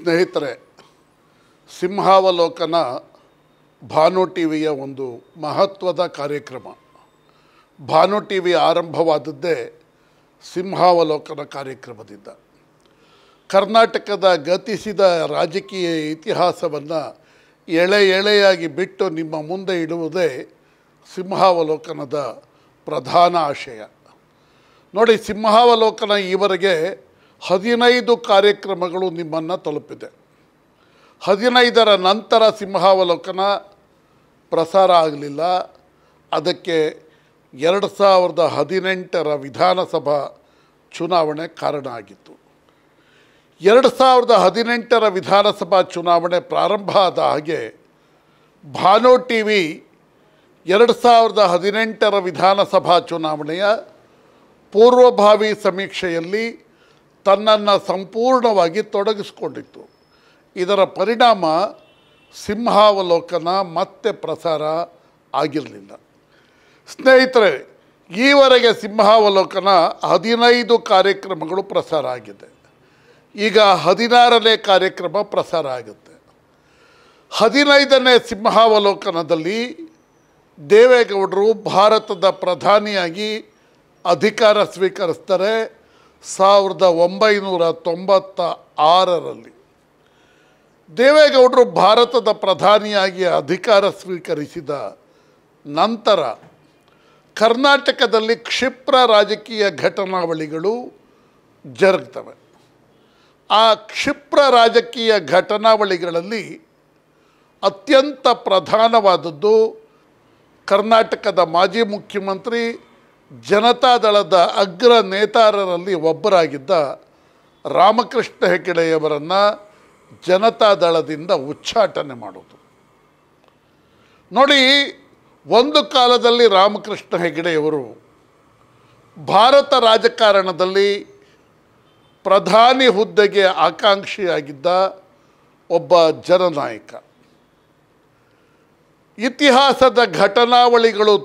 ಸ್ನೇಹಿತರೆ ಸಿಂಹಾವಲೋಕನ ಭಾನು ಟಿ ವಿಯ ಒಂದು ಮಹತ್ವದ ಕಾರ್ಯಕ್ರಮ ಭಾನು ಟಿ ವಿ ಆರಂಭವಾದದ್ದೇ ಸಿಂಹಾವಲೋಕನ ಕಾರ್ಯಕ್ರಮದಿಂದ ಕರ್ನಾಟಕದ ಗತಿಸಿದ ರಾಜಕೀಯ ಇತಿಹಾಸವನ್ನು ಎಳೆ ಎಳೆಯಾಗಿ ಬಿಟ್ಟು ನಿಮ್ಮ ಮುಂದೆ ಇಡುವುದೇ ಸಿಂಹಾವಲೋಕನದ ಪ್ರಧಾನ ಆಶಯ ನೋಡಿ ಸಿಂಹಾವಲೋಕನ ಈವರೆಗೆ ಹದಿನೈದು ಕಾರ್ಯಕ್ರಮಗಳು ನಿಮ್ಮನ್ನು ತಲುಪಿದೆ ಹದಿನೈದರ ನಂತರ ಸಿಂಹಾವಲೋಕನ ಪ್ರಸಾರ ಆಗಲಿಲ್ಲ ಅದಕ್ಕೆ ಎರಡು ಸಾವಿರದ ಹದಿನೆಂಟರ ವಿಧಾನಸಭಾ ಚುನಾವಣೆ ಕಾರಣ ಆಗಿತ್ತು ಎರಡು ಸಾವಿರದ ಹದಿನೆಂಟರ ವಿಧಾನಸಭಾ ಚುನಾವಣೆ ಪ್ರಾರಂಭ ಆದ ಹಾಗೆ ಭಾನು ಟಿ ವಿ ಎರಡು ಸಾವಿರದ ಹದಿನೆಂಟರ ವಿಧಾನಸಭಾ ಚುನಾವಣೆಯ ಪೂರ್ವಭಾವಿ ಸಮೀಕ್ಷೆಯಲ್ಲಿ ತನ್ನನ್ನು ಸಂಪೂರ್ಣವಾಗಿ ತೊಡಗಿಸಿಕೊಂಡಿತ್ತು ಇದರ ಪರಿಣಾಮ ಸಿಂಹಾವಲೋಕನ ಮತ್ತೆ ಪ್ರಸಾರ ಆಗಿರಲಿಲ್ಲ ಸ್ನೇಹಿತರೆ ಈವರೆಗೆ ಸಿಂಹಾವಲೋಕನ ಹದಿನೈದು ಕಾರ್ಯಕ್ರಮಗಳು ಪ್ರಸಾರ ಆಗಿದೆ ಈಗ ಹದಿನಾರನೇ ಕಾರ್ಯಕ್ರಮ ಪ್ರಸಾರ ಆಗುತ್ತೆ ಹದಿನೈದನೇ ಸಿಂಹಾವಲೋಕನದಲ್ಲಿ ದೇವೇಗೌಡರು ಭಾರತದ ಪ್ರಧಾನಿಯಾಗಿ ಅಧಿಕಾರ ಸ್ವೀಕರಿಸ್ತಾರೆ ಸಾವಿರದ ಒಂಬೈನೂರ ತೊಂಬತ್ತ ಆರರಲ್ಲಿ ದೇವೇಗೌಡರು ಭಾರತದ ಪ್ರಧಾನಿಯಾಗಿ ಅಧಿಕಾರ ಸ್ವೀಕರಿಸಿದ ನಂತರ ಕರ್ನಾಟಕದಲ್ಲಿ ಕ್ಷಿಪ್ರ ರಾಜಕೀಯ ಘಟನಾವಳಿಗಳು ಜರುಗ್ತವೆ ಆ ಕ್ಷಿಪ್ರ ರಾಜಕೀಯ ಘಟನಾವಳಿಗಳಲ್ಲಿ ಅತ್ಯಂತ ಪ್ರಧಾನವಾದದ್ದು ಕರ್ನಾಟಕದ ಮಾಜಿ ಮುಖ್ಯಮಂತ್ರಿ ಜನತಾದಳದ ಅಗ್ರ ನೇತಾರರಲ್ಲಿ ಒಬ್ಬರಾಗಿದ್ದ ರಾಮಕೃಷ್ಣ ಹೆಗಡೆಯವರನ್ನು ಜನತಾದಳದಿಂದ ಉಚ್ಚಾಟನೆ ಮಾಡೋದು ನೋಡಿ ಒಂದು ಕಾಲದಲ್ಲಿ ರಾಮಕೃಷ್ಣ ಹೆಗಡೆಯವರು ಭಾರತ ರಾಜಕಾರಣದಲ್ಲಿ ಪ್ರಧಾನಿ ಹುದ್ದೆಗೆ ಆಕಾಂಕ್ಷಿಯಾಗಿದ್ದ ಒಬ್ಬ ಜನನಾಯಕ ಇತಿಹಾಸದ ಘಟನಾವಳಿಗಳು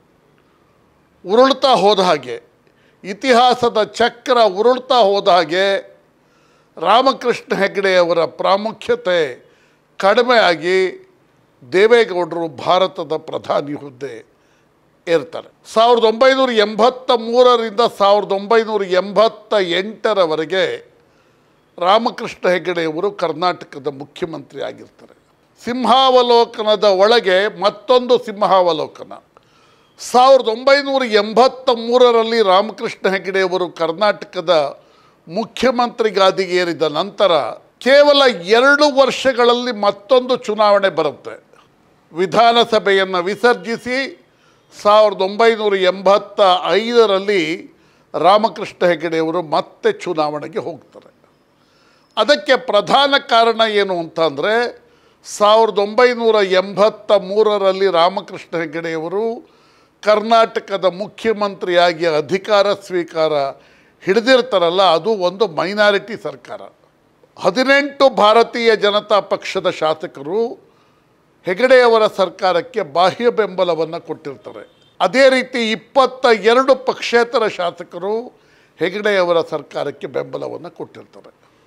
ಉರುಳ್ತಾ ಹೋದ ಹಾಗೆ ಇತಿಹಾಸದ ಚಕ್ರ ಉರುಳ್ತಾ ಹೋದ ಹಾಗೆ ರಾಮಕೃಷ್ಣ ಹೆಗಡೆಯವರ ಪ್ರಾಮುಖ್ಯತೆ ಕಡಿಮೆಯಾಗಿ ದೇವೇಗೌಡರು ಭಾರತದ ಪ್ರಧಾನಿ ಹುದ್ದೆ ಏರ್ತಾರೆ ಸಾವಿರದ ಒಂಬೈನೂರ ಎಂಬತ್ತ ಮೂರರಿಂದ ಸಾವಿರದ ಒಂಬೈನೂರ ಎಂಬತ್ತ ಎಂಟರವರೆಗೆ ರಾಮಕೃಷ್ಣ ಹೆಗಡೆಯವರು ಕರ್ನಾಟಕದ ಮುಖ್ಯಮಂತ್ರಿ ಆಗಿರ್ತಾರೆ ಸಿಂಹಾವಲೋಕನದ ಒಳಗೆ ಮತ್ತೊಂದು ಸಿಂಹಾವಲೋಕನ ಸಾವಿರದ ಒಂಬೈನೂರ ಎಂಬತ್ತ ಮೂರರಲ್ಲಿ ರಾಮಕೃಷ್ಣ ಹೆಗಡೆಯವರು ಕರ್ನಾಟಕದ ಮುಖ್ಯಮಂತ್ರಿ ಗಾದಿಗೆ ಏರಿದ ನಂತರ ಕೇವಲ ಎರಡು ವರ್ಷಗಳಲ್ಲಿ ಮತ್ತೊಂದು ಚುನಾವಣೆ ಬರುತ್ತೆ ವಿಧಾನಸಭೆಯನ್ನು ವಿಸರ್ಜಿಸಿ ಸಾವಿರದ ಒಂಬೈನೂರ ಎಂಬತ್ತ ಐದರಲ್ಲಿ ರಾಮಕೃಷ್ಣ ಹೆಗಡೆಯವರು ಮತ್ತೆ ಚುನಾವಣೆಗೆ ಹೋಗ್ತಾರೆ ಅದಕ್ಕೆ ಪ್ರಧಾನ ಕಾರಣ ಏನು ಅಂತಂದರೆ ಸಾವಿರದ ಒಂಬೈನೂರ ಎಂಬತ್ತ ಮೂರರಲ್ಲಿ ರಾಮಕೃಷ್ಣ ಹೆಗಡೆಯವರು ಕರ್ನಾಟಕದ ಮುಖ್ಯಮಂತ್ರಿಯಾಗಿ ಅಧಿಕಾರ ಸ್ವೀಕಾರ ಹಿಡಿದಿರ್ತಾರಲ್ಲ ಅದು ಒಂದು ಮೈನಾರಿಟಿ ಸರ್ಕಾರ ಹದಿನೆಂಟು ಭಾರತೀಯ ಜನತಾ ಪಕ್ಷದ ಶಾಸಕರು ಹೆಗಡೆಯವರ ಸರ್ಕಾರಕ್ಕೆ ಬಾಹ್ಯ ಬೆಂಬಲವನ್ನು ಕೊಟ್ಟಿರ್ತಾರೆ ಅದೇ ರೀತಿ ಇಪ್ಪತ್ತ ಎರಡು ಪಕ್ಷೇತರ ಶಾಸಕರು ಹೆಗಡೆಯವರ ಸರ್ಕಾರಕ್ಕೆ ಬೆಂಬಲವನ್ನು ಕೊಟ್ಟಿರ್ತಾರೆ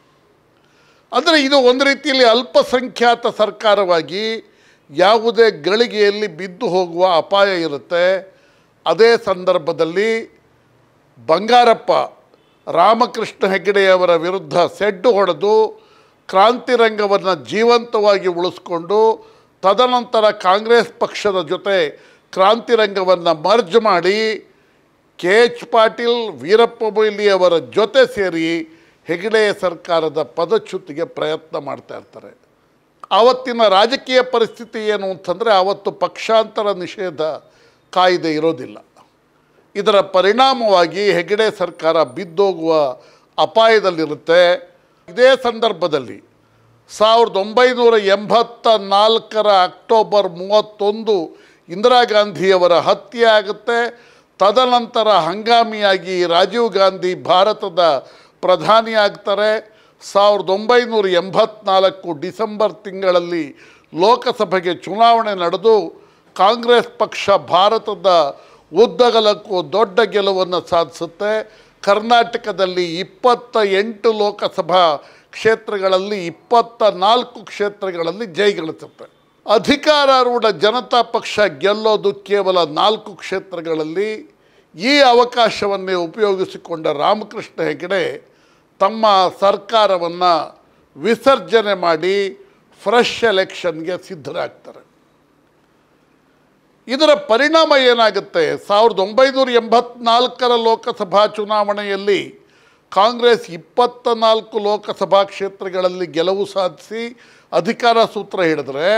ಅಂದರೆ ಇದು ಒಂದು ರೀತಿಯಲ್ಲಿ ಅಲ್ಪಸಂಖ್ಯಾತ ಸರ್ಕಾರವಾಗಿ ಯಾವುದೇ ಗಳಿಗೆಯಲ್ಲಿ ಬಿದ್ದು ಹೋಗುವ ಅಪಾಯ ಇರುತ್ತೆ ಅದೇ ಸಂದರ್ಭದಲ್ಲಿ ಬಂಗಾರಪ್ಪ ರಾಮಕೃಷ್ಣ ಹೆಗಡೆಯವರ ವಿರುದ್ಧ ಸೆಡ್ಡು ಹೊಡೆದು ಕ್ರಾಂತಿರಂಗವನ್ನು ಜೀವಂತವಾಗಿ ಉಳಿಸ್ಕೊಂಡು ತದನಂತರ ಕಾಂಗ್ರೆಸ್ ಪಕ್ಷದ ಜೊತೆ ಕ್ರಾಂತಿರಂಗವನ್ನು ಮರ್ಜ್ ಮಾಡಿ ಕೆ ಎಚ್ ಪಾಟೀಲ್ ವೀರಪ್ಪ ಮೊಯ್ಲಿಯವರ ಜೊತೆ ಸೇರಿ ಹೆಗಡೆಯ ಸರ್ಕಾರದ ಪದಚ್ಯುತಿಗೆ ಪ್ರಯತ್ನ ಮಾಡ್ತಾ ಇರ್ತಾರೆ ಆವತ್ತಿನ ರಾಜಕೀಯ ಪರಿಸ್ಥಿತಿ ಏನು ಅಂತಂದರೆ ಆವತ್ತು ಪಕ್ಷಾಂತರ ನಿಷೇಧ ಕಾಯ್ದೆ ಇರೋದಿಲ್ಲ ಇದರ ಪರಿಣಾಮವಾಗಿ ಹೆಗಡೆ ಸರ್ಕಾರ ಬಿದ್ದೋಗುವ ಅಪಾಯದಲ್ಲಿರುತ್ತೆ ಇದೇ ಸಂದರ್ಭದಲ್ಲಿ ಸಾವಿರದ ಒಂಬೈನೂರ ಎಂಬತ್ತ ನಾಲ್ಕರ ಅಕ್ಟೋಬರ್ ಮೂವತ್ತೊಂದು ಇಂದಿರಾ ಗಾಂಧಿಯವರ ಹತ್ಯೆ ಆಗುತ್ತೆ ತದನಂತರ ಹಂಗಾಮಿಯಾಗಿ ರಾಜೀವ್ ಗಾಂಧಿ ಭಾರತದ ಪ್ರಧಾನಿ ಆಗ್ತಾರೆ ಸಾವಿರದ ಒಂಬೈನೂರ ಎಂಬತ್ನಾಲ್ಕು ಡಿಸೆಂಬರ್ ತಿಂಗಳಲ್ಲಿ ಲೋಕಸಭೆಗೆ ಚುನಾವಣೆ ನಡೆದು ಕಾಂಗ್ರೆಸ್ ಪಕ್ಷ ಭಾರತದ ಉದ್ದಗಲಕ್ಕೂ ದೊಡ್ಡ ಗೆಲುವನ್ನು ಸಾಧಿಸುತ್ತೆ ಕರ್ನಾಟಕದಲ್ಲಿ ಇಪ್ಪತ್ತ ಎಂಟು ಲೋಕಸಭಾ ಕ್ಷೇತ್ರಗಳಲ್ಲಿ ಇಪ್ಪತ್ತ ನಾಲ್ಕು ಕ್ಷೇತ್ರಗಳಲ್ಲಿ ಜಯಗಳಿಸುತ್ತೆ ಅಧಿಕಾರಾರೂಢ ಜನತಾ ಪಕ್ಷ ಗೆಲ್ಲೋದು ಕೇವಲ ನಾಲ್ಕು ಕ್ಷೇತ್ರಗಳಲ್ಲಿ ಈ ಅವಕಾಶವನ್ನೇ ಉಪಯೋಗಿಸಿಕೊಂಡ ರಾಮಕೃಷ್ಣ ಹೆಗಡೆ ತಮ್ಮ ಸರ್ಕಾರವನ್ನು ವಿಸರ್ಜನೆ ಮಾಡಿ ಫ್ರೆಶ್ ಎಲೆಕ್ಷನ್ಗೆ ಸಿದ್ಧರಾಗ್ತಾರೆ ಇದರ ಪರಿಣಾಮ ಏನಾಗುತ್ತೆ ಸಾವಿರದ ಒಂಬೈನೂರ ಎಂಬತ್ನಾಲ್ಕರ ಲೋಕಸಭಾ ಚುನಾವಣೆಯಲ್ಲಿ ಕಾಂಗ್ರೆಸ್ ಇಪ್ಪತ್ತ ನಾಲ್ಕು ಲೋಕಸಭಾ ಕ್ಷೇತ್ರಗಳಲ್ಲಿ ಗೆಲುವು ಸಾಧಿಸಿ ಅಧಿಕಾರ ಸೂತ್ರ ಹಿಡಿದ್ರೆ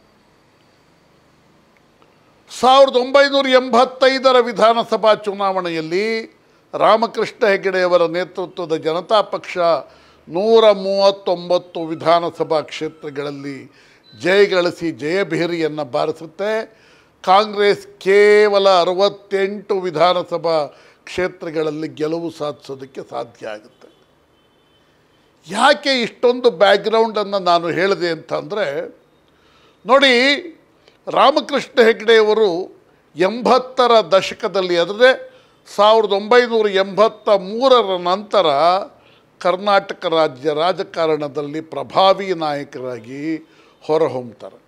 ಸಾವಿರದ ಒಂಬೈನೂರ ಎಂಬತ್ತೈದರ ವಿಧಾನಸಭಾ ಚುನಾವಣೆಯಲ್ಲಿ ರಾಮಕೃಷ್ಣ ಹೆಗಡೆಯವರ ನೇತೃತ್ವದ ಜನತಾ ಪಕ್ಷ ನೂರ ಮೂವತ್ತೊಂಬತ್ತು ವಿಧಾನಸಭಾ ಕ್ಷೇತ್ರಗಳಲ್ಲಿ ಜಯಗಳಿಸಿ ಜಯಭೇರಿಯನ್ನು ಬಾರಿಸುತ್ತೆ ಕಾಂಗ್ರೆಸ್ ಕೇವಲ ಅರವತ್ತೆಂಟು ವಿಧಾನಸಭಾ ಕ್ಷೇತ್ರಗಳಲ್ಲಿ ಗೆಲುವು ಸಾಧಿಸೋದಕ್ಕೆ ಸಾಧ್ಯ ಆಗುತ್ತೆ ಯಾಕೆ ಇಷ್ಟೊಂದು ಬ್ಯಾಕ್ಗ್ರೌಂಡನ್ನು ನಾನು ಹೇಳಿದೆ ಅಂತಂದರೆ ನೋಡಿ ರಾಮಕೃಷ್ಣ ಹೆಗಡೆಯವರು ಎಂಬತ್ತರ ದಶಕದಲ್ಲಿ ಅಂದರೆ ಸಾವಿರದ ಒಂಬೈನೂರ ಎಂಬತ್ತ ಮೂರರ ನಂತರ ಕರ್ನಾಟಕ ರಾಜ್ಯ ರಾಜಕಾರಣದಲ್ಲಿ ಪ್ರಭಾವಿ ನಾಯಕರಾಗಿ ಹೊರಹೊಮ್ತಾರೆ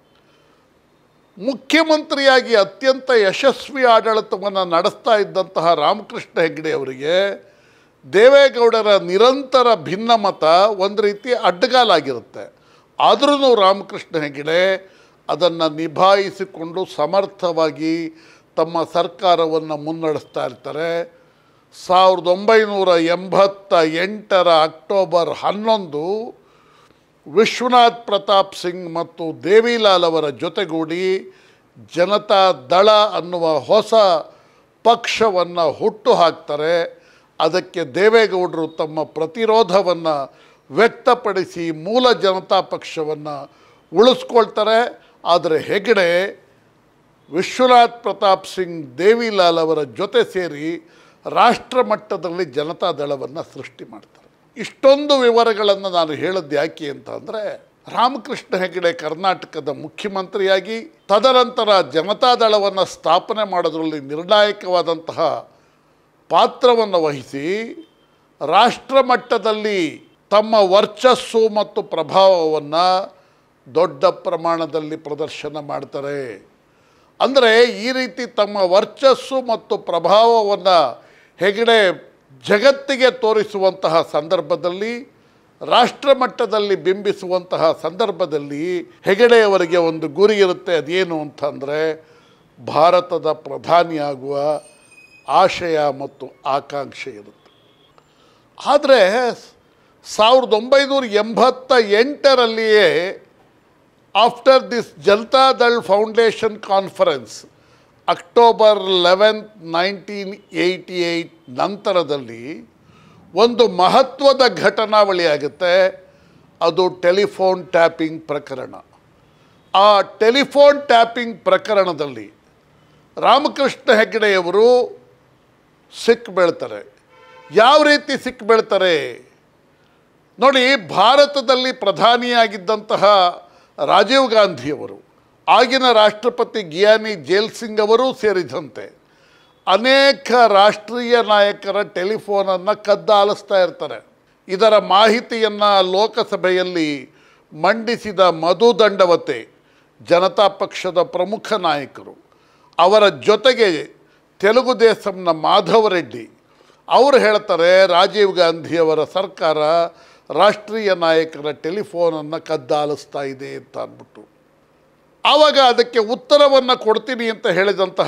ಮುಖ್ಯಮಂತ್ರಿಯಾಗಿ ಅತ್ಯಂತ ಯಶಸ್ವಿ ಆಡಳಿತವನ್ನು ನಡೆಸ್ತಾ ಇದ್ದಂತಹ ರಾಮಕೃಷ್ಣ ಹೆಗಡೆ ಅವರಿಗೆ ದೇವೇಗೌಡರ ನಿರಂತರ ಭಿನ್ನಮತ ಒಂದು ರೀತಿ ಅಡ್ಡಗಾಲಾಗಿರುತ್ತೆ ಆದ್ರೂ ರಾಮಕೃಷ್ಣ ಹೆಗಡೆ ಅದನ್ನು ನಿಭಾಯಿಸಿಕೊಂಡು ಸಮರ್ಥವಾಗಿ ತಮ್ಮ ಸರ್ಕಾರವನ್ನು ಮುನ್ನಡೆಸ್ತಾ ಇರ್ತಾರೆ ಸಾವಿರದ ಒಂಬೈನೂರ ಎಂಬತ್ತ ಎಂಟರ ಅಕ್ಟೋಬರ್ ಹನ್ನೊಂದು ವಿಶ್ವನಾಥ್ ಪ್ರತಾಪ್ ಸಿಂಗ್ ಮತ್ತು ದೇವಿಲಾಲ್ ಅವರ ಜೊತೆಗೂಡಿ ಜನತಾ ದಳ ಅನ್ನುವ ಹೊಸ ಪಕ್ಷವನ್ನು ಹುಟ್ಟು ಹಾಕ್ತಾರೆ ಅದಕ್ಕೆ ದೇವೇಗೌಡರು ತಮ್ಮ ಪ್ರತಿರೋಧವನ್ನು ವ್ಯಕ್ತಪಡಿಸಿ ಮೂಲ ಜನತಾ ಪಕ್ಷವನ್ನು ಉಳಿಸ್ಕೊಳ್ತಾರೆ ಆದರೆ ಹೆಗಡೆ ವಿಶ್ವನಾಥ್ ಪ್ರತಾಪ್ ಸಿಂಗ್ ದೇವಿಲಾಲ್ ಅವರ ಜೊತೆ ಸೇರಿ ರಾಷ್ಟ್ರ ಮಟ್ಟದಲ್ಲಿ ಜನತಾ ದಳವನ್ನು ಸೃಷ್ಟಿ ಮಾಡ್ತಾರೆ ಇಷ್ಟೊಂದು ವಿವರಗಳನ್ನು ನಾನು ಹೇಳದ್ದು ಯಾಕೆ ಅಂತ ಅಂದರೆ ರಾಮಕೃಷ್ಣ ಹೆಗಡೆ ಕರ್ನಾಟಕದ ಮುಖ್ಯಮಂತ್ರಿಯಾಗಿ ತದನಂತರ ಜನತಾದಳವನ್ನು ಸ್ಥಾಪನೆ ಮಾಡೋದರಲ್ಲಿ ನಿರ್ಣಾಯಕವಾದಂತಹ ಪಾತ್ರವನ್ನು ವಹಿಸಿ ರಾಷ್ಟ್ರ ಮಟ್ಟದಲ್ಲಿ ತಮ್ಮ ವರ್ಚಸ್ಸು ಮತ್ತು ಪ್ರಭಾವವನ್ನು ದೊಡ್ಡ ಪ್ರಮಾಣದಲ್ಲಿ ಪ್ರದರ್ಶನ ಮಾಡ್ತಾರೆ ಅಂದರೆ ಈ ರೀತಿ ತಮ್ಮ ವರ್ಚಸ್ಸು ಮತ್ತು ಪ್ರಭಾವವನ್ನು ಹೆಗಡೆ ಜಗತ್ತಿಗೆ ತೋರಿಸುವಂತಹ ಸಂದರ್ಭದಲ್ಲಿ ರಾಷ್ಟ್ರ ಮಟ್ಟದಲ್ಲಿ ಬಿಂಬಿಸುವಂತಹ ಸಂದರ್ಭದಲ್ಲಿ ಹೆಗಡೆಯವರಿಗೆ ಒಂದು ಗುರಿ ಇರುತ್ತೆ ಅದೇನು ಅಂತಂದರೆ ಭಾರತದ ಪ್ರಧಾನಿಯಾಗುವ ಆಶಯ ಮತ್ತು ಆಕಾಂಕ್ಷೆ ಇರುತ್ತೆ ಆದರೆ ಸಾವಿರದ ಒಂಬೈನೂರ ಎಂಬತ್ತ ಎಂಟರಲ್ಲಿಯೇ after this Janata Dal foundation conference October eleventh nineteen eighty eight ನಂತರದಲ್ಲಿ ಒಂದು ಮಹತ್ವದ ಘಟನಾವಳಿ ಆಗುತ್ತೆ ಅದು ಟೆಲಿಫೋನ್ ಟ್ಯಾಪಿಂಗ್ ಪ್ರಕರಣ ಆ ಟೆಲಿಫೋನ್ ಟ್ಯಾಪಿಂಗ್ ಪ್ರಕರಣದಲ್ಲಿ ರಾಮಕೃಷ್ಣ ಹೆಗಡೆಯವರು ಸಿಕ್ ಬೀಳ್ತಾರೆ ಯಾವ ರೀತಿ ಸಿಕ್ ಬೀಳ್ತಾರೆ ನೋಡಿ ಭಾರತದಲ್ಲಿ ಪ್ರಧಾನಿಯಾಗಿದ್ದಂತಹ ರಾಜೀವ್ ಗಾಂಧಿಯವರು ಆಗಿನ ರಾಷ್ಟ್ರಪತಿ ಗಿಯಾನಿ ಜೇಲ್ ಸಿಂಗ್ ಅವರೂ ಸೇರಿದಂತೆ ಅನೇಕ ರಾಷ್ಟ್ರೀಯ ನಾಯಕರ ಟೆಲಿಫೋನನ್ನು ಕದ್ದಾಲಿಸ್ತಾ ಇರ್ತಾರೆ ಇದರ ಮಾಹಿತಿಯನ್ನು ಲೋಕಸಭೆಯಲ್ಲಿ ಮಂಡಿಸಿದ ಮಧು ದಂಡವತೆ ಜನತಾ ಪಕ್ಷದ ಪ್ರಮುಖ ನಾಯಕರು ಅವರ ಜೊತೆಗೆ ತೆಲುಗು ದೇಶಂನ ಮಾಧವ ರೆಡ್ಡಿ ಅವರು ಹೇಳ್ತಾರೆ ರಾಜೀವ್ ಗಾಂಧಿಯವರ ಸರ್ಕಾರ ರಾಷ್ಟ್ರೀಯ ನಾಯಕರ ಟೆಲಿಫೋನನ್ನು ಕದ್ದಾಲಿಸ್ತಾ ಇದೆ ಅಂತ ಅಂದ್ಬಿಟ್ಟು ಆವಾಗ ಅದಕ್ಕೆ ಉತ್ತರವನ್ನು ಕೊಡ್ತೀನಿ ಅಂತ ಹೇಳಿದಂತಹ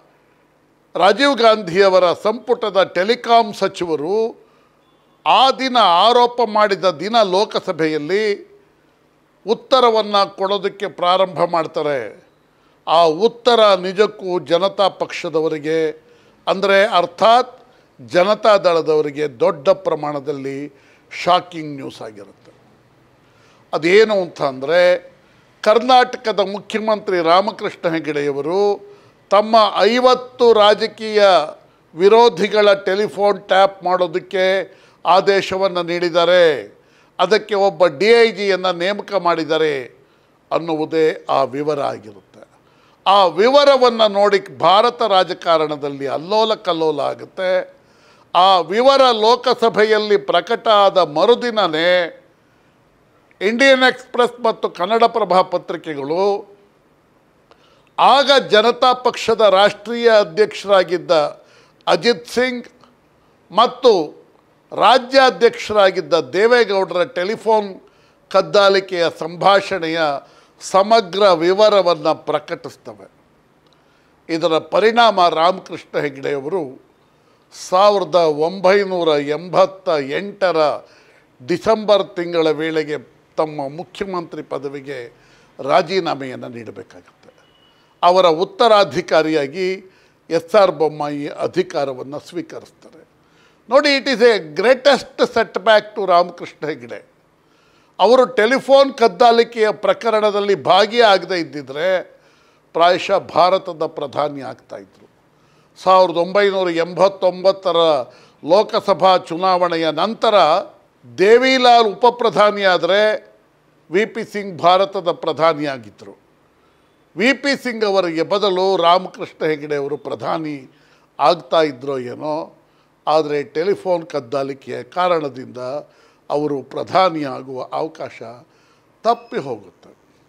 ರಾಜೀವ್ ಗಾಂಧಿಯವರ ಸಂಪುಟದ ಟೆಲಿಕಾಂ ಸಚಿವರು ಆ ದಿನ ಆರೋಪ ಮಾಡಿದ ದಿನ ಲೋಕಸಭೆಯಲ್ಲಿ ಉತ್ತರವನ್ನು ಕೊಡೋದಕ್ಕೆ ಪ್ರಾರಂಭ ಮಾಡ್ತಾರೆ ಆ ಉತ್ತರ ನಿಜಕ್ಕೂ ಜನತಾ ಪಕ್ಷದವರಿಗೆ ಅಂದರೆ ಅರ್ಥಾತ್ ಜನತಾ ದಳದವರಿಗೆ ದೊಡ್ಡ ಪ್ರಮಾಣದಲ್ಲಿ ಶಾಕಿಂಗ್ ನ್ಯೂಸ್ ಆಗಿರುತ್ತೆ ಅದೇನು ಅಂತ ಅಂದರೆ ಕರ್ನಾಟಕದ ಮುಖ್ಯಮಂತ್ರಿ ರಾಮಕೃಷ್ಣ ಹೆಗಡೆಯವರು ತಮ್ಮ ಐವತ್ತು ರಾಜಕೀಯ ವಿರೋಧಿಗಳ ಟೆಲಿಫೋನ್ ಟ್ಯಾಪ್ ಮಾಡೋದಕ್ಕೆ ಆದೇಶವನ್ನು ನೀಡಿದ್ದಾರೆ ಅದಕ್ಕೆ ಒಬ್ಬ ಡಿ ಐ ಜಿಯನ್ನು ನೇಮಕ ಮಾಡಿದ್ದಾರೆ ಅನ್ನುವುದೇ ಆ ವಿವರ ಆಗಿರುತ್ತೆ ಆ ವಿವರವನ್ನು ನೋಡಿ ಭಾರತ ರಾಜಕಾರಣದಲ್ಲಿ ಅಲ್ಲೋಲ ಕಲ್ಲೋಲ ಆಗುತ್ತೆ ಆ ವಿವರ ಲೋಕಸಭೆಯಲ್ಲಿ ಪ್ರಕಟ ಆದ ಮರುದಿನವೇ ಇಂಡಿಯನ್ ಎಕ್ಸ್ಪ್ರೆಸ್ ಮತ್ತು ಕನ್ನಡಪ್ರಭ ಪತ್ರಿಕೆಗಳು ಆಗ ಜನತಾ ಪಕ್ಷದ ರಾಷ್ಟ್ರೀಯ ಅಧ್ಯಕ್ಷರಾಗಿದ್ದ ಅಜಿತ್ ಸಿಂಗ್ ಮತ್ತು ರಾಜ್ಯಾಧ್ಯಕ್ಷರಾಗಿದ್ದ ದೇವೇಗೌಡರ ಟೆಲಿಫೋನ್ ಕದ್ದಾಲಿಕೆಯ ಸಂಭಾಷಣೆಯ ಸಮಗ್ರ ವಿವರವನ್ನು ಪ್ರಕಟಿಸ್ತವೆ ಇದರ ಪರಿಣಾಮ ರಾಮಕೃಷ್ಣ ಹೆಗಡೆಯವರು ಸಾವಿರದ ಒಂಬೈನೂರ ಎಂಬತ್ತ ಎಂಟರ ಡಿಸೆಂಬರ್ ತಿಂಗಳ ವೇಳೆಗೆ ತಮ್ಮ ಮುಖ್ಯಮಂತ್ರಿ ಪದವಿಗೆ ರಾಜೀನಾಮೆಯನ್ನು ನೀಡಬೇಕಾಗುತ್ತೆ ಅವರ ಉತ್ತರಾಧಿಕಾರಿಯಾಗಿ ಎಸ್ ಆರ್ ಬೊಮ್ಮಾಯಿ ಅಧಿಕಾರವನ್ನು ಸ್ವೀಕರಿಸ್ತಾರೆ ನೋಡಿ it is a greatest set back to Ramakrishna Hegde ಅವರು ಟೆಲಿಫೋನ್ ಕದ್ದಾಲಿಕೆಯ ಪ್ರಕರಣದಲ್ಲಿ ಭಾಗಿಯಾಗದೇ ಇದ್ದಿದ್ರೆ ಪ್ರಾಯಶಃ ಭಾರತದ ಪ್ರಧಾನಿ ಆಗ್ತಾಯಿದ್ರು ಸಾವಿರದ ಒಂಬೈನೂರ ಎಂಬತ್ತೊಂಬತ್ತರ ಲೋಕಸಭಾ ಚುನಾವಣೆಯ ನಂತರ ದೇವಿಲಾಲ್ ಉಪಪ್ರಧಾನಿಯಾದರೆ ವಿ ಪಿ ಸಿಂಗ್ ಭಾರತದ ಪ್ರಧಾನಿಯಾಗಿದ್ದರು ವಿ ಪಿ ಸಿಂಗ್ ಅವರಿಗೆ ಬದಲು ರಾಮಕೃಷ್ಣ ಹೆಗಡೆ ಅವರು ಪ್ರಧಾನಿ ಆಗ್ತಾ ಇದ್ರೋ ಏನೋ ಆದರೆ ಟೆಲಿಫೋನ್ ಕದ್ದಾಲಿಕೆಯ ಕಾರಣದಿಂದ ಅವರು ಪ್ರಧಾನಿಯಾಗುವ ಅವಕಾಶ ತಪ್ಪಿ ಹೋಗುತ್ತೆ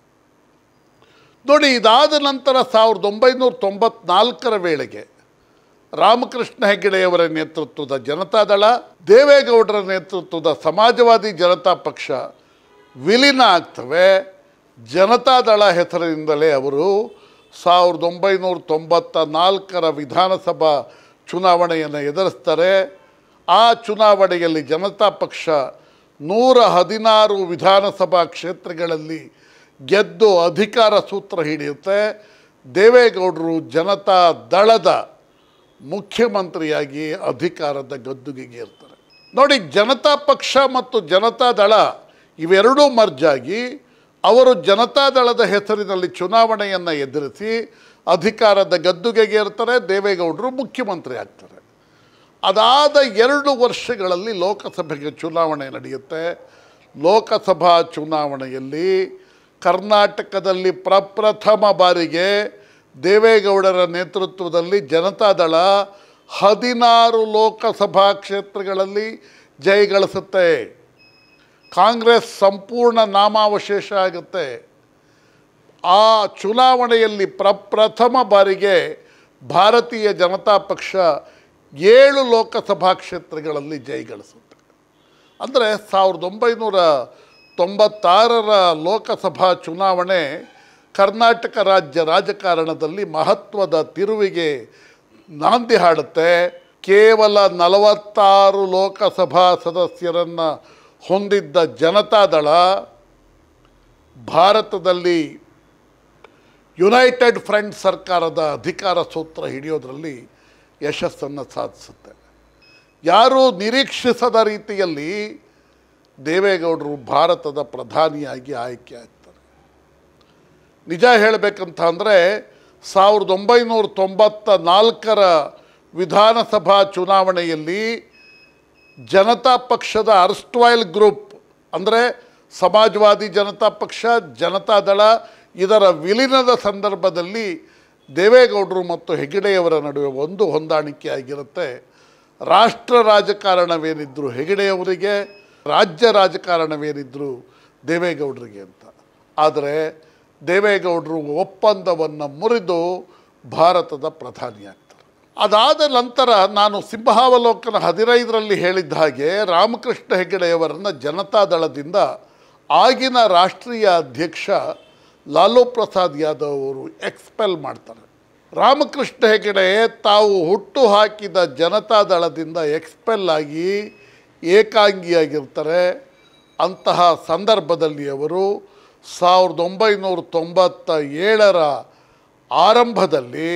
ನೋಡಿ ಇದಾದ ನಂತರ ಸಾವಿರದ ಒಂಬೈನೂರ ತೊಂಬತ್ನಾಲ್ಕರ ವೇಳೆಗೆ ರಾಮಕೃಷ್ಣ ಹೆಗಡೆಯವರ ನೇತೃತ್ವದ ಜನತಾದಳ ದೇವೇಗೌಡರ ನೇತೃತ್ವದ ಸಮಾಜವಾದಿ ಜನತಾ ಪಕ್ಷ ವಿಲೀನ ಆಗ್ತವೆ ಜನತಾದಳ ಹೆಸರಿನಿಂದಲೇ ಅವರು ಸಾವಿರದ ಒಂಬೈನೂರ ತೊಂಬತ್ತ ನಾಲ್ಕರ ವಿಧಾನಸಭಾ ಚುನಾವಣೆಯನ್ನು ಎದುರಿಸ್ತಾರೆ ಆ ಚುನಾವಣೆಯಲ್ಲಿ ಜನತಾ ಪಕ್ಷ ನೂರ ಹದಿನಾರು ವಿಧಾನಸಭಾ ಕ್ಷೇತ್ರಗಳಲ್ಲಿ ಗೆದ್ದು ಅಧಿಕಾರ ಸೂತ್ರ ಹಿಡಿಯುತ್ತೆ ದೇವೇಗೌಡರು ಜನತಾ ದಳದ ಮುಖ್ಯಮಂತ್ರಿಯಾಗಿ ಅಧಿಕಾರದ ಗದ್ದುಗೆಗೆ ಇರ್ತಾರೆ ನೋಡಿ ಜನತಾ ಪಕ್ಷ ಮತ್ತು ಜನತಾ ದಳ ಇವೆರಡೂ ಮರ್ಜಾಗಿ ಅವರು ಜನತಾ ದಳದ ಹೆಸರಿನಲ್ಲಿ ಚುನಾವಣೆಯನ್ನು ಎದುರಿಸಿ ಅಧಿಕಾರದ ಗದ್ದುಗೆಗೆ ಇರ್ತಾರೆ ದೇವೇಗೌಡರು ಮುಖ್ಯಮಂತ್ರಿ ಆಗ್ತಾರೆ ಅದಾದ ಎರಡು ವರ್ಷಗಳಲ್ಲಿ ಲೋಕಸಭೆಗೆ ಚುನಾವಣೆ ನಡೆಯುತ್ತೆ ಲೋಕಸಭಾ ಚುನಾವಣೆಯಲ್ಲಿ ಕರ್ನಾಟಕದಲ್ಲಿ ಪ್ರಪ್ರಥಮ ಬಾರಿಗೆ ದೇವೇಗೌಡರ ನೇತೃತ್ವದಲ್ಲಿ ಜನತಾದಳ ಹದಿನಾರು ಲೋಕಸಭಾ ಕ್ಷೇತ್ರಗಳಲ್ಲಿ ಜಯಗಳಿಸುತ್ತೆ ಕಾಂಗ್ರೆಸ್ ಸಂಪೂರ್ಣ ನಾಮಾವಶೇಷ ಆಗುತ್ತೆ ಆ ಚುನಾವಣೆಯಲ್ಲಿ ಪ್ರಪ್ರಥಮ ಬಾರಿಗೆ ಭಾರತೀಯ ಜನತಾ ಪಕ್ಷ ಏಳು ಲೋಕಸಭಾ ಕ್ಷೇತ್ರಗಳಲ್ಲಿ ಜಯಗಳಿಸುತ್ತೆ ಅಂದರೆ ಸಾವಿರದ ಒಂಬೈನೂರ ತೊಂಬತ್ತಾರರ ಲೋಕಸಭಾ ಚುನಾವಣೆ ಕರ್ನಾಟಕ ರಾಜ್ಯ ರಾಜಕಾರಣದಲ್ಲಿ ಮಹತ್ವದ ತಿರುವಿಗೆ ನಾಂದಿ ಹಾಡುತ್ತೆ ಕೇವಲ ನಲವತ್ತಾರು ಲೋಕಸಭಾ ಸದಸ್ಯರನ್ನು ಹೊಂದಿದ್ದ ಜನತಾದಳ ಭಾರತದಲ್ಲಿ ಯುನೈಟೆಡ್ ಫ್ರಂಟ್ ಸರ್ಕಾರದ ಅಧಿಕಾರ ಸೂತ್ರ ಹಿಡಿಯೋದರಲ್ಲಿ ಯಶಸ್ಸನ್ನು ಸಾಧಿಸುತ್ತೆ ಯಾರೂ ನಿರೀಕ್ಷಿಸದ ರೀತಿಯಲ್ಲಿ ದೇವೇಗೌಡರು ಭಾರತದ ಪ್ರಧಾನಿಯಾಗಿ ಆಯ್ಕೆ ಆಗ್ತಾರೆ ನಿಜ ಹೇಳಬೇಕಂತ ಅಂದರೆ ಸಾವಿರದ ಒಂಬೈನೂರ ತೊಂಬತ್ತ ನಾಲ್ಕರ ವಿಧಾನಸಭಾ ಚುನಾವಣೆಯಲ್ಲಿ ಜನತಾ ಪಕ್ಷದ ಅರ್ಸ್ಟ್ವಾಯ್ಲ್ ಗ್ರೂಪ್ ಅಂದರೆ ಸಮಾಜವಾದಿ ಜನತಾ ಪಕ್ಷ ಜನತಾದಳ ಇದರ ವಿಲೀನದ ಸಂದರ್ಭದಲ್ಲಿ ದೇವೇಗೌಡರು ಮತ್ತು ಹೆಗಡೆಯವರ ನಡುವೆ ಒಂದು ಹೊಂದಾಣಿಕೆ ಆಗಿರುತ್ತೆ ರಾಷ್ಟ್ರ ರಾಜಕಾರಣವೇನಿದ್ರು ಹೆಗಡೆಯವರಿಗೆ ರಾಜ್ಯ ರಾಜಕಾರಣವೇನಿದ್ರು ದೇವೇಗೌಡರಿಗೆ ಅಂತ ಆದರೆ ದೇವೇಗೌಡರು ಒಪ್ಪಂದವನ್ನು ಮುರಿದು ಭಾರತದ ಪ್ರಧಾನಿಯಾಗ್ತಾರೆ ಅದಾದ ನಂತರ ನಾನು ಸಿಂಹಾವಲೋಕನ ಹದಿನೈದರಲ್ಲಿ ಹೇಳಿದ್ದ ಹಾಗೆ ರಾಮಕೃಷ್ಣ ಹೆಗಡೆಯವರನ್ನು ಜನತಾದಳದಿಂದ ಆಗಿನ ರಾಷ್ಟ್ರೀಯ ಅಧ್ಯಕ್ಷ ಲಾಲೂ ಪ್ರಸಾದ್ ಯಾದವ್ ಅವರು ಎಕ್ಸ್ಪೆಲ್ ಮಾಡ್ತಾರೆ ರಾಮಕೃಷ್ಣ ಹೆಗಡೆ ತಾವು ಹುಟ್ಟು ಹಾಕಿದ ಜನತಾದಳದಿಂದ ಎಕ್ಸ್ಪೆಲ್ ಆಗಿ ಏಕಾಂಗಿಯಾಗಿರ್ತಾರೆ ಅಂತಹ ಸಂದರ್ಭದಲ್ಲಿ ಅವರು ಸಾವಿರದ ಒಂಬೈನೂರ ತೊಂಬತ್ತ ಏಳರ ಆರಂಭದಲ್ಲಿ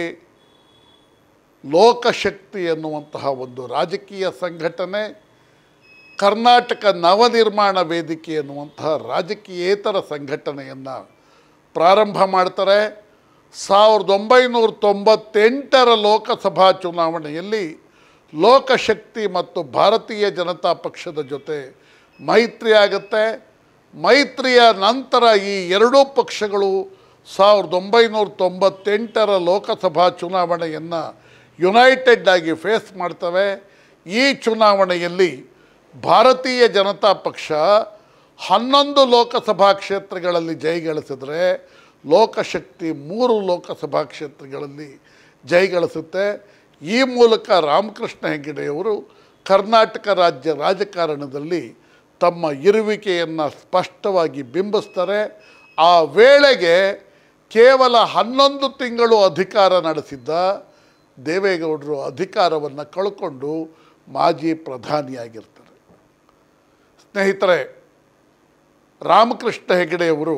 ಲೋಕಶಕ್ತಿ ಎನ್ನುವಂತಹ ಒಂದು ರಾಜಕೀಯ ಸಂಘಟನೆ ಕರ್ನಾಟಕ ನವನಿರ್ಮಾಣ ವೇದಿಕೆ ಎನ್ನುವಂತಹ ರಾಜಕೀಯೇತರ ಸಂಘಟನೆಯನ್ನು ಪ್ರಾರಂಭ ಮಾಡ್ತಾರೆ ಸಾವಿರದ ಒಂಬೈನೂರ ತೊಂಬತ್ತೆಂಟರ ಲೋಕಸಭಾ ಚುನಾವಣೆಯಲ್ಲಿ ಲೋಕಶಕ್ತಿ ಮತ್ತು ಭಾರತೀಯ ಜನತಾ ಪಕ್ಷದ ಜೊತೆ ಮೈತ್ರಿ ಆಗುತ್ತೆ ಮೈತ್ರಿಯ ನಂತರ ಈ ಎರಡೂ ಪಕ್ಷಗಳು ಸಾವಿರದ ಒಂಬೈನೂರ ತೊಂಬತ್ತೆಂಟರ ಲೋಕಸಭಾ ಚುನಾವಣೆಯನ್ನು ಯುನೈಟೆಡ್ ಆಗಿ ಫೇಸ್ ಮಾಡ್ತವೆ ಈ ಚುನಾವಣೆಯಲ್ಲಿ ಭಾರತೀಯ ಜನತಾ ಪಕ್ಷ ಹನ್ನೊಂದು ಲೋಕಸಭಾ ಕ್ಷೇತ್ರಗಳಲ್ಲಿ ಜಯಗಳಿಸಿದ್ರೆ ಲೋಕಶಕ್ತಿ ಮೂರು ಲೋಕಸಭಾ ಕ್ಷೇತ್ರಗಳಲ್ಲಿ ಜಯಗಳಿಸುತ್ತೆ ಈ ಮೂಲಕ ರಾಮಕೃಷ್ಣ ಹೆಗಡೆಯವರು ಕರ್ನಾಟಕ ರಾಜ್ಯ ರಾಜಕಾರಣದಲ್ಲಿ ತಮ್ಮ ಇರುವಿಕೆಯನ್ನು ಸ್ಪಷ್ಟವಾಗಿ ಬಿಂಬಿಸ್ತಾರೆ ಆ ವೇಳೆಗೆ ಕೇವಲ ಹನ್ನೊಂದು ತಿಂಗಳು ಅಧಿಕಾರ ನಡೆಸಿದ್ದ ದೇವೇಗೌಡರು ಅಧಿಕಾರವನ್ನು ಕಳ್ಕೊಂಡು ಮಾಜಿ ಪ್ರಧಾನಿಯಾಗಿರ್ತಾರೆ ಸ್ನೇಹಿತರೆ ರಾಮಕೃಷ್ಣ ಹೆಗಡೆಯವರು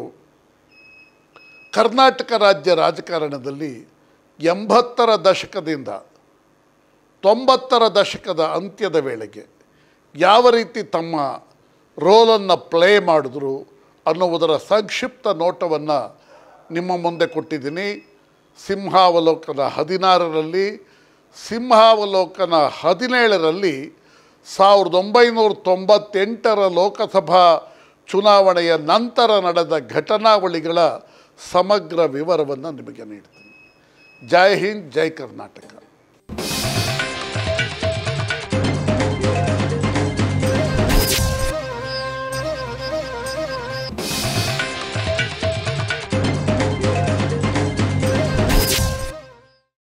ಕರ್ನಾಟಕ ರಾಜ್ಯ ರಾಜಕಾರಣದಲ್ಲಿ ಎಂಬತ್ತರ ದಶಕದಿಂದ ತೊಂಬತ್ತರ ದಶಕದ ಅಂತ್ಯದ ವೇಳೆಗೆ ಯಾವ ರೀತಿ ತಮ್ಮ ರೋಲನ್ನು ಪ್ಲೇ ಮಾಡಿದ್ರು ಅನ್ನುವುದರ ಸಂಕ್ಷಿಪ್ತ ನೋಟವನ್ನು ನಿಮ್ಮ ಮುಂದೆ ಕೊಟ್ಟಿದ್ದೀನಿ ಸಿಂಹಾವಲೋಕನ ಹದಿನಾರರಲ್ಲಿ ಸಿಂಹಾವಲೋಕನ ಹದಿನೇಳರಲ್ಲಿ ಸಾವಿರದ ಒಂಬೈನೂರ ತೊಂಬತ್ತೆಂಟರ ಲೋಕಸಭಾ ಚುನಾವಣೆಯ ನಂತರ ನಡೆದ ಘಟನಾವಳಿಗಳ ಸಮಗ್ರ ವಿವರವನ್ನು ನಿಮಗೆ ನೀಡ್ತೀನಿ ಜೈ ಹಿಂದ್ ಜೈ ಕರ್ನಾಟಕ